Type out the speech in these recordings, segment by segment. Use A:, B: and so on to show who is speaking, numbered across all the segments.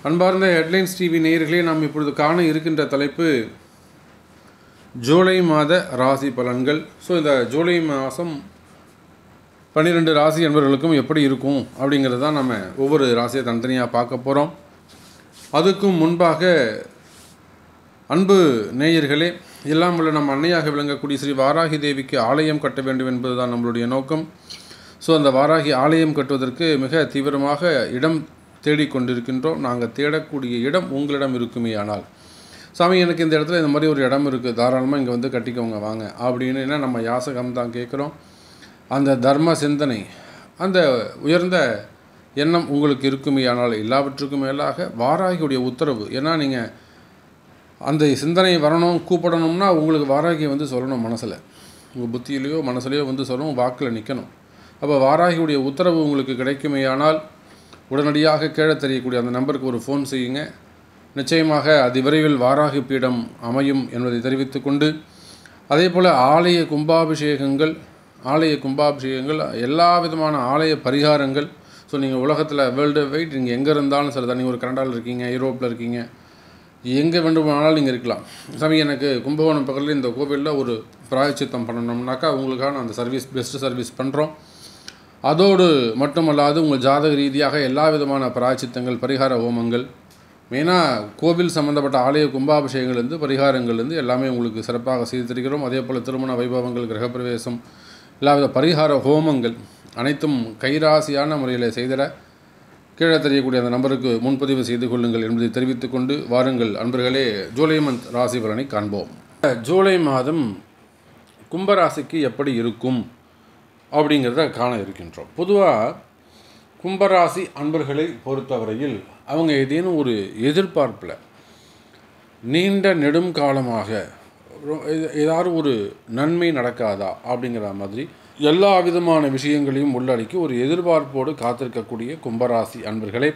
A: அன்பார்ந்த headlines TV நேயர்களே நாம் இப்பொழுது காண இருக்கின்ற தலைப்பு ஜூலை மாத ராசி பலன்கள் ஸோ இந்த ஜூலை மாதம் பன்னிரெண்டு ராசி என்பவர்களுக்கும் எப்படி இருக்கும் அப்படிங்கிறது தான் நம்ம ஒவ்வொரு ராசியை தனித்தனியாக பார்க்க போகிறோம் அதுக்கும் முன்பாக அன்பு நேயர்களே எல்லாம் உள்ள நம் அன்னையாக விளங்கக்கூடிய ஸ்ரீ வாராகி தேவிக்கு ஆலயம் கட்ட வேண்டும் என்பதுதான் நம்மளுடைய நோக்கம் ஸோ அந்த வாராகி ஆலயம் கட்டுவதற்கு மிக தீவிரமாக இடம் தேடிக்கொண்டிருக்கின்றோம் நாங்கள் தேடக்கூடிய இடம் உங்களிடம் இருக்குமே ஆனால் சாமி எனக்கு இந்த இடத்துல இந்த மாதிரி ஒரு இடம் இருக்குது தாராளமாக இங்கே வந்து கட்டிக்கோங்க வாங்க அப்படின்னு என்ன நம்ம யாசகம் தான் கேட்குறோம் அந்த தர்ம சிந்தனை அந்த உயர்ந்த எண்ணம் உங்களுக்கு இருக்குமே ஆனால் எல்லாவற்றுக்கும் மேலாக வாராகியுடைய உத்தரவு ஏன்னா நீங்கள் அந்த சிந்தனை வரணும் கூப்பிடணும்னா உங்களுக்கு வாராகி வந்து சொல்லணும் மனசில் உங்கள் புத்தியிலையோ மனசுலையோ வந்து சொல்லணும் வாக்கில் நிற்கணும் அப்போ வாராகியுடைய உத்தரவு உங்களுக்கு கிடைக்குமேயானால் உடனடியாக கீழே தெரியக்கூடிய அந்த நம்பருக்கு ஒரு ஃபோன் செய்யுங்க நிச்சயமாக அதி விரைவில் வாராகி பீடம் அமையும் என்பதை தெரிவித்துக்கொண்டு அதே போல் ஆலய கும்பாபிஷேகங்கள் ஆலய கும்பாபிஷேகங்கள் எல்லா விதமான ஆலய பரிகாரங்கள் ஸோ நீங்கள் உலகத்தில் வேர்ல்டு வைட் நீங்கள் எங்கே இருந்தாலும் சரி தான் நீங்கள் ஒரு கனடாவில் இருக்கீங்க யூரோப்பில் இருக்கீங்க எங்கே வேண்டுமானாலும் நீங்கள் இருக்கலாம் சாமி எனக்கு கும்பகோணம் பக்கத்தில் இந்த கோவிலில் ஒரு பிராயச்சித்தம் பண்ணணும்னாக்கா உங்களுக்கான அந்த சர்வீஸ் பெஸ்ட்டு சர்வீஸ் பண்ணுறோம் அதோடு மட்டுமல்லாது உங்கள் ஜாதக ரீதியாக எல்லா விதமான பிராயச்சித்தங்கள் பரிகார ஹோமங்கள் மெயினாக கோவில் சம்மந்தப்பட்ட ஆலய கும்பாபிஷேகங்கள்லேருந்து பரிகாரங்கள்லேருந்து எல்லாமே உங்களுக்கு சிறப்பாக செய்து தருகிறோம் அதே போல் திருமண வைபவங்கள் கிரகப்பிரவேசம் எல்லாவித பரிகார ஹோமங்கள் அனைத்தும் கைராசியான முறையில் செய்திட கீழே தெரியக்கூடிய அந்த நம்பருக்கு முன்பதிவு செய்து கொள்ளுங்கள் என்பதை தெரிவித்துக்கொண்டு வாருங்கள் அன்பர்களே ஜூலை மந்த் ராசி பலனை காண்போம் ஜூலை மாதம் கும்பராசிக்கு எப்படி இருக்கும் அப்படிங்கிறத காண இருக்கின்றோம் பொதுவாக கும்பராசி அன்பர்களை பொறுத்தவரையில் அவங்க ஏதேனும் ஒரு எதிர்பார்ப்பில் நீண்ட நெடும் காலமாக ஏதாவது ஒரு நன்மை நடக்காதா அப்படிங்கிற மாதிரி எல்லா விதமான விஷயங்களையும் உள்ளடக்கி ஒரு எதிர்பார்ப்போடு காத்திருக்கக்கூடிய கும்பராசி அன்பர்களே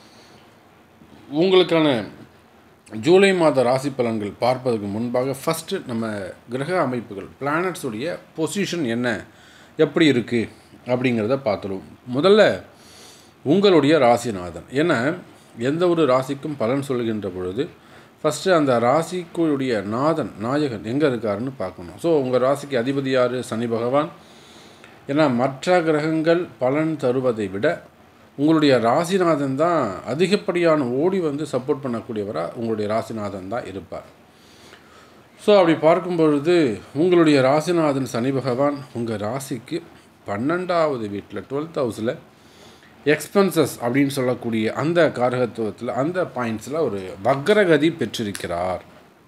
A: உங்களுக்கான ஜூலை மாத ராசி பலன்கள் பார்ப்பதற்கு முன்பாக ஃபஸ்ட்டு நம்ம கிரக அமைப்புகள் பிளானட்ஸுடைய பொசிஷன் என்ன எப்படி இருக்குது அப்படிங்கிறத பார்த்துருவோம் முதல்ல உங்களுடைய ராசிநாதன் ஏன்னா எந்த ஒரு ராசிக்கும் பலன் சொல்கின்ற பொழுது ஃபஸ்ட்டு அந்த ராசிக்குடைய நாதன் நாயகன் எங்கே இருக்காருன்னு பார்க்கணும் ஸோ உங்கள் ராசிக்கு அதிபதி யார் சனி பகவான் ஏன்னா மற்ற கிரகங்கள் பலன் தருவதை விட உங்களுடைய ராசிநாதன் தான் அதிகப்படியான ஓடி வந்து சப்போர்ட் பண்ணக்கூடியவராக உங்களுடைய ராசிநாதன் தான் இருப்பார் ஸோ அப்படி பார்க்கும் பொழுது உங்களுடைய ராசிநாதன் சனி பகவான் உங்கள் ராசிக்கு பன்னெண்டாவது வீட்டில் டுவெல்த் ஹவுஸில் எக்ஸ்பென்சஸ் அப்படின்னு சொல்லக்கூடிய அந்த காரகத்துவத்தில் அந்த பாயிண்ட்ஸில் ஒரு வக்ரகதி பெற்றிருக்கிறார்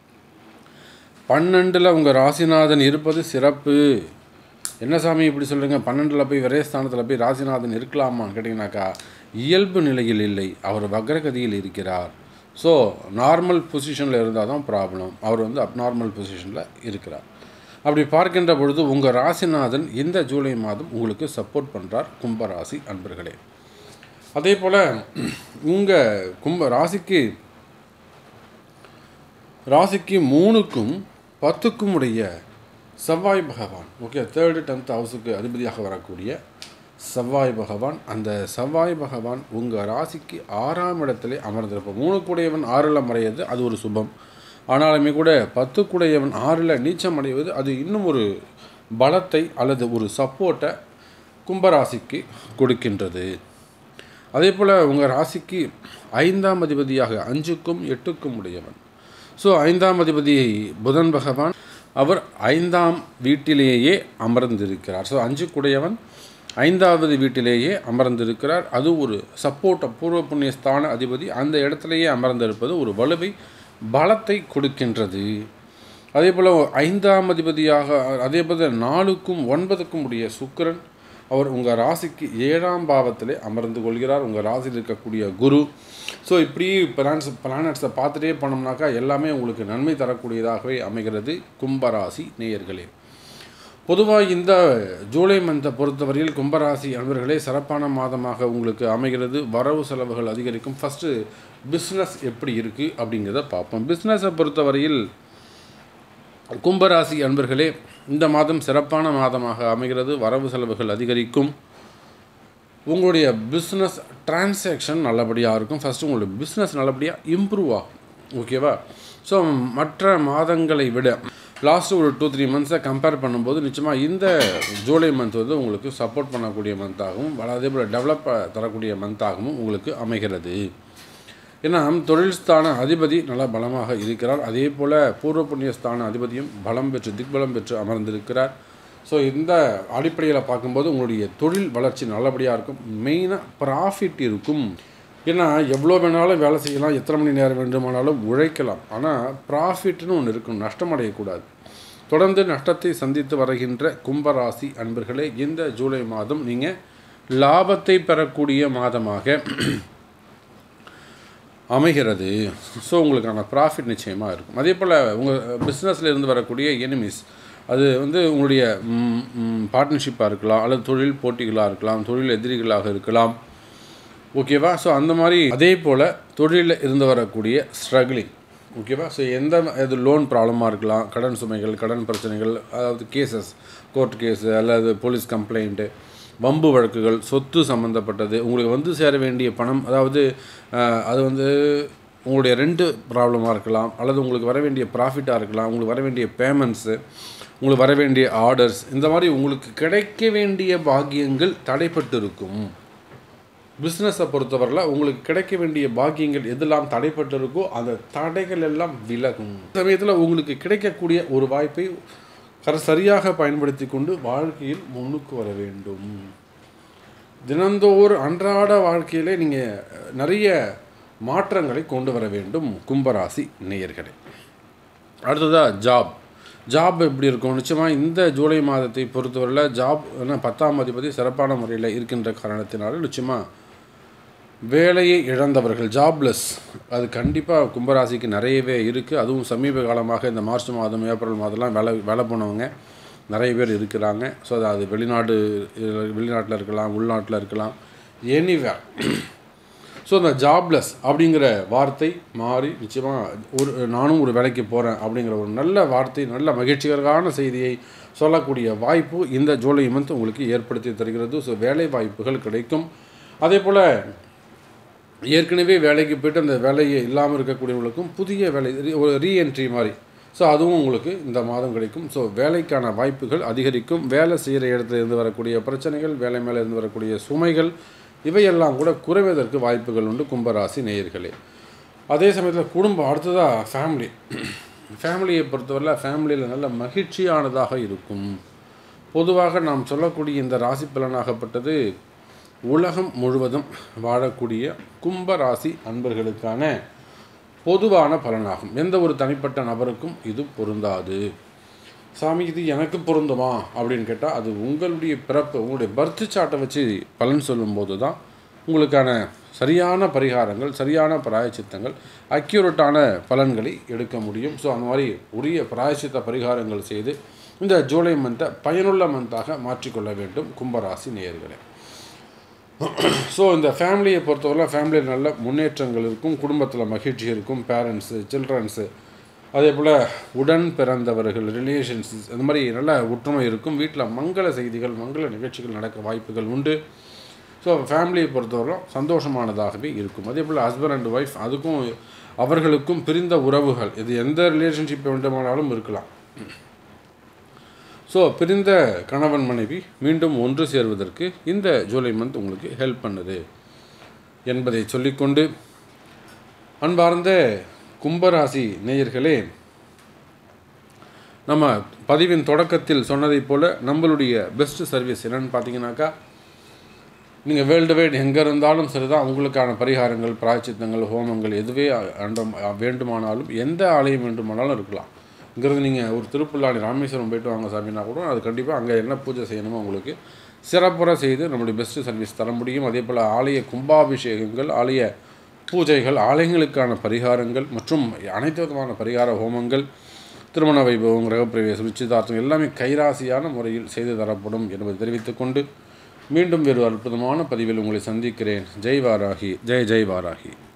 A: பன்னெண்டில் உங்கள் ராசிநாதன் இருப்பது சிறப்பு என்ன சாமி இப்படி சொல்கிறீங்க பன்னெண்டில் போய் விரயஸ்தானத்தில் போய் ராசிநாதன் இருக்கலாமான்னு கேட்டிங்கனாக்கா இயல்பு நிலையில் இல்லை அவர் வக்ரகதியில் இருக்கிறார் ஸோ நார்மல் பொசிஷனில் இருந்தால் தான் ப்ராப்ளம் அவர் வந்து அப்நார்மல் பொசிஷனில் இருக்கிறார் அப்படி பார்க்கின்ற பொழுது உங்கள் ராசிநாதன் இந்த ஜூலை மாதம் உங்களுக்கு சப்போர்ட் பண்ணுறார் கும்பராசி அன்பர்களே அதே போல் உங்கள் கும்ப ராசிக்கு ராசிக்கு மூணுக்கும் பத்துக்கும் உடைய செவ்வாய் பகவான் ஓகே தேர்டு டென்த் ஹவுஸுக்கு அதிபதியாக வரக்கூடிய செவ்வாய் பகவான் அந்த செவ்வாய் பகவான் உங்கள் ராசிக்கு ஆறாம் இடத்திலே அமர்ந்திருப்போம் மூணு கூடையவன் ஆறில் மறையது அது ஒரு சுபம் ஆனாலுமே கூட பத்து கூடையவன் ஆறில் நீச்சம் அடைவது அது இன்னும் ஒரு பலத்தை அல்லது ஒரு சப்போர்ட்டை கும்பராசிக்கு கொடுக்கின்றது அதே போல் உங்கள் ராசிக்கு ஐந்தாம் அதிபதியாக அஞ்சுக்கும் எட்டுக்கும் உடையவன் ஸோ ஐந்தாம் அதிபதி புதன் பகவான் அவர் ஐந்தாம் வீட்டிலேயே அமர்ந்திருக்கிறார் ஸோ அஞ்சு குடையவன் ஐந்தாவது வீட்டிலேயே அமர்ந்திருக்கிறார் அது ஒரு சப்போர்ட் பூர்வ புண்ணிய ஸ்தான அதிபதி அந்த இடத்துலையே அமர்ந்திருப்பது ஒரு வலுவை பலத்தை கொடுக்கின்றது அதே போல் ஐந்தாம் அதிபதியாக அதே போல் நாலுக்கும் ஒன்பதுக்கும் உடைய சுக்கரன் அவர் உங்கள் ராசிக்கு ஏழாம் பாவத்திலே அமர்ந்து கொள்கிறார் உங்கள் ராசியில் இருக்கக்கூடிய குரு ஸோ இப்படி பிளான்ஸ் பிளானட்ஸை பார்த்துட்டே போனோம்னாக்கா எல்லாமே உங்களுக்கு நன்மை தரக்கூடியதாகவே அமைகிறது கும்பராசி நேயர்களே பொதுவாக இந்த ஜூலை மந்த்தை பொறுத்தவரையில் கும்பராசி அன்பர்களே சிறப்பான மாதமாக உங்களுக்கு அமைகிறது வரவு செலவுகள் அதிகரிக்கும் ஃபஸ்ட்டு பிஸ்னஸ் எப்படி இருக்குது அப்படிங்கிறத பார்ப்போம் பிஸ்னஸை பொறுத்தவரையில் கும்பராசி அன்பர்களே இந்த மாதம் சிறப்பான மாதமாக அமைகிறது வரவு செலவுகள் அதிகரிக்கும் உங்களுடைய பிஸ்னஸ் டிரான்சாக்ஷன் நல்லபடியாக இருக்கும் ஃபஸ்ட்டு உங்களுடைய பிஸ்னஸ் நல்லபடியாக இம்ப்ரூவ் ஆகும் ஓகேவா ஸோ மற்ற மாதங்களை விட லாஸ்ட்டு ஒரு டூ த்ரீ மந்த்ஸை கம்பேர் பண்ணும்போது நிச்சயமாக இந்த ஜூலை மந்த் வந்து உங்களுக்கு சப்போர்ட் பண்ணக்கூடிய மந்த்தாகவும் அதே போல் டெவலப் தரக்கூடிய மந்த்தாகவும் உங்களுக்கு அமைகிறது ஏன்னா தொழில் ஸ்தான அதிபதி நல்லா பலமாக இருக்கிறார் அதே போல் பூர்வ புண்ணிய ஸ்தான அதிபதியும் பலம் பெற்று திக்பலம் பெற்று அமர்ந்திருக்கிறார் ஸோ இந்த அடிப்படையில் பார்க்கும்போது உங்களுடைய தொழில் வளர்ச்சி நல்லபடியாக இருக்கும் மெயினாக ப்ராஃபிட் இருக்கும் ஏன்னா எவ்வளோ வேணாலும் வேலை செய்யலாம் எத்தனை மணி நேரம் வேண்டுமானாலும் உழைக்கலாம் ஆனால் ப்ராஃபிட்னு ஒன்று இருக்கும் நஷ்டம் அடையக்கூடாது தொடர்ந்து நஷ்டத்தை சந்தித்து வருகின்ற கும்பராசி அன்பர்களே இந்த ஜூலை மாதம் நீங்கள் லாபத்தை பெறக்கூடிய மாதமாக அமைகிறது ஸோ உங்களுக்கான ப்ராஃபிட் நிச்சயமாக இருக்கும் அதே போல் உங்கள் பிஸ்னஸில் இருந்து வரக்கூடிய எனிமீஸ் அது வந்து உங்களுடைய பார்ட்னர்ஷிப்பாக இருக்கலாம் அல்லது தொழில் போட்டிகளாக இருக்கலாம் தொழில் எதிரிகளாக இருக்கலாம் ஓகேவா ஸோ அந்த மாதிரி அதே போல் தொழிலில் இருந்து வரக்கூடிய ஸ்ட்ரகிளிங் ஓகேவா ஸோ எந்த இது லோன் ப்ராப்ளமாக இருக்கலாம் கடன் சுமைகள் கடன் பிரச்சனைகள் அதாவது கேசஸ் கோர்ட் கேஸு அல்லது போலீஸ் கம்ப்ளைண்ட்டு வம்பு வழக்குகள் சொத்து சம்மந்தப்பட்டது உங்களுக்கு வந்து சேர வேண்டிய பணம் அதாவது அஹ், அது வந்து உங்களுடைய ரெண்டு ப்ராப்ளமாக இருக்கலாம் அல்லது உங்களுக்கு வர வேண்டிய ப்ராஃபிட்டாக இருக்கலாம் உங்களுக்கு வர வேண்டிய பேமெண்ட்ஸு உங்களுக்கு வர வேண்டிய ஆர்டர்ஸ் இந்த மாதிரி உங்களுக்கு கிடைக்க வேண்டிய பாக்கியங்கள் தடைப்பட்டு இருக்கும் பிஸ்னஸை பொறுத்தவரையில் உங்களுக்கு கிடைக்க வேண்டிய பாக்கியங்கள் எதெல்லாம் தடைப்பட்டு இருக்கோ அந்த தடைகள் எல்லாம் விலகும் சமயத்தில் உங்களுக்கு கிடைக்கக்கூடிய ஒரு வாய்ப்பை கர சரியாக பயன்படுத்தி கொண்டு வாழ்க்கையில் முன்னுக்கு வர வேண்டும் தினந்தோறும் அன்றாட வாழ்க்கையிலே நீங்கள் நிறைய மாற்றங்களை கொண்டு வர வேண்டும் கும்பராசி நேயர்களே அடுத்ததாக ஜாப் ஜாப் எப்படி இருக்கும் நிச்சயமாக இந்த ஜூலை மாதத்தை பொறுத்தவரையில் ஜாப் ஏன்னா பத்தாம் அதிபதி சிறப்பான முறையில் இருக்கின்ற காரணத்தினால நிச்சயமாக வேலையை இழந்தவர்கள் ஜாப்லெஸ் அது கண்டிப்பாக கும்பராசிக்கு நிறையவே இருக்குது அதுவும் சமீப காலமாக இந்த மார்ச் மாதம் ஏப்ரல் மாதம்லாம் வேலை வேலை போனவங்க நிறைய பேர் இருக்கிறாங்க ஸோ அது அது வெளிநாடு வெளிநாட்டில் இருக்கலாம் உள்நாட்டில் இருக்கலாம் எனிவேர் ஸோ அந்த ஜாப்லெஸ் அப்படிங்கிற வார்த்தை மாறி நிச்சயமாக ஒரு நானும் ஒரு வேலைக்கு போகிறேன் அப்படிங்கிற ஒரு நல்ல வார்த்தை நல்ல மகிழ்ச்சிகரமான செய்தியை சொல்லக்கூடிய வாய்ப்பு இந்த ஜூலை மந்த் உங்களுக்கு ஏற்படுத்தி தருகிறது ஸோ வேலை வாய்ப்புகள் கிடைக்கும் அதே போல் ஏற்கனவே வேலைக்கு போயிட்டு அந்த வேலையை இல்லாமல் இருக்கக்கூடியவங்களுக்கும் புதிய வேலை re- ஒரு ரீஎன்ட்ரி மாதிரி ஸோ அதுவும் உங்களுக்கு இந்த மாதம் கிடைக்கும் ஸோ வேலைக்கான வாய்ப்புகள் அதிகரிக்கும் வேலை செய்கிற இடத்துல இருந்து வரக்கூடிய பிரச்சனைகள் வேலை மேலே இருந்து வரக்கூடிய சுமைகள் இவையெல்லாம் கூட குறைவதற்கு வாய்ப்புகள் உண்டு கும்பராசி நேயர்களே அதே சமயத்தில் குடும்பம் அடுத்ததாக ஃபேமிலி ஃபேமிலியை பொறுத்தவரையில் ஃபேமிலியில் நல்ல மகிழ்ச்சியானதாக இருக்கும் பொதுவாக நாம் சொல்லக்கூடிய இந்த ராசி பலனாகப்பட்டது உலகம் முழுவதும் வாழக்கூடிய கும்ப ராசி அன்பர்களுக்கான பொதுவான பலனாகும் எந்த ஒரு தனிப்பட்ட நபருக்கும் இது பொருந்தாது சாமி இது எனக்கு பொருந்துமா அப்படின்னு கேட்டால் அது உங்களுடைய பிறப்பு உங்களுடைய பர்த் சார்ட்டை வச்சு பலன் சொல்லும்போது தான் உங்களுக்கான சரியான பரிகாரங்கள் சரியான பிராயச்சித்தங்கள் அக்யூரட்டான பலன்களை எடுக்க முடியும் ஸோ அந்த மாதிரி உரிய பிராயச்சித்த பரிகாரங்கள் செய்து இந்த ஜூலை மந்த்தை பயனுள்ள மந்தாக மாற்றிக்கொள்ள வேண்டும் கும்பராசி நேயர்களே ஸோ இந்த ஃபேமிலியை பொறுத்தவரை ஃபேமிலியில் நல்ல முன்னேற்றங்கள் இருக்கும் குடும்பத்தில் மகிழ்ச்சி இருக்கும் பேரண்ட்ஸு சில்ட்ரன்ஸு அதே போல் உடன் பிறந்தவர்கள் ரிலேஷன்ஸ் அந்த மாதிரி நல்ல ஒற்றுமை இருக்கும் வீட்டில் மங்கள செய்திகள் மங்கள நிகழ்ச்சிகள் நடக்க வாய்ப்புகள் உண்டு ஸோ ஃபேமிலியை பொறுத்தவரை சந்தோஷமானதாகவே இருக்கும் அதே போல் ஹஸ்பண்ட் அண்ட் ஒய்ஃப் அதுக்கும் அவர்களுக்கும் பிரிந்த உறவுகள் இது எந்த ரிலேஷன்ஷிப் வேண்டுமானாலும் இருக்கலாம் ஸோ பிரிந்த கணவன் மனைவி மீண்டும் ஒன்று சேர்வதற்கு இந்த ஜூலை மந்த் உங்களுக்கு ஹெல்ப் பண்ணுது என்பதை சொல்லிக்கொண்டு அன்பார்ந்த கும்பராசி நேயர்களே நம்ம பதிவின் தொடக்கத்தில் சொன்னதைப் போல் நம்மளுடைய பெஸ்ட் சர்வீஸ் என்னன்னு பார்த்தீங்கன்னாக்கா நீங்கள் வேர்ல்டு வைட் எங்கே இருந்தாலும் சரிதான் உங்களுக்கான பரிகாரங்கள் பிராய்ச்சித்தங்கள் ஹோமங்கள் எதுவே அண்டம் வேண்டுமானாலும் எந்த ஆலயம் வேண்டுமானாலும் இருக்கலாம் இங்கிறது நீங்கள் ஒரு திருப்புல்லாணி ராமேஸ்வரம் போயிட்டு வாங்க சாமினா கூட அது கண்டிப்பாக அங்கே என்ன பூஜை செய்யணுமோ உங்களுக்கு சிறப்புற செய்து நம்முடைய பெஸ்ட் சர்வீஸ் தர முடியும் அதே போல் ஆலய கும்பாபிஷேகங்கள் ஆலய பூஜைகள் ஆலயங்களுக்கான பரிகாரங்கள் மற்றும் அனைத்து விதமான பரிகார ஹோமங்கள் திருமண வைபவம் கிரகப்பிரவேசம் நிச்சயதார்த்தம் எல்லாமே கைராசியான முறையில் செய்து தரப்படும் என்பதை தெரிவித்துக்கொண்டு மீண்டும் வேறு அற்புதமான பதிவில் உங்களை சந்திக்கிறேன் ஜெய் வாராகி ஜெய் ஜெய் வாராகி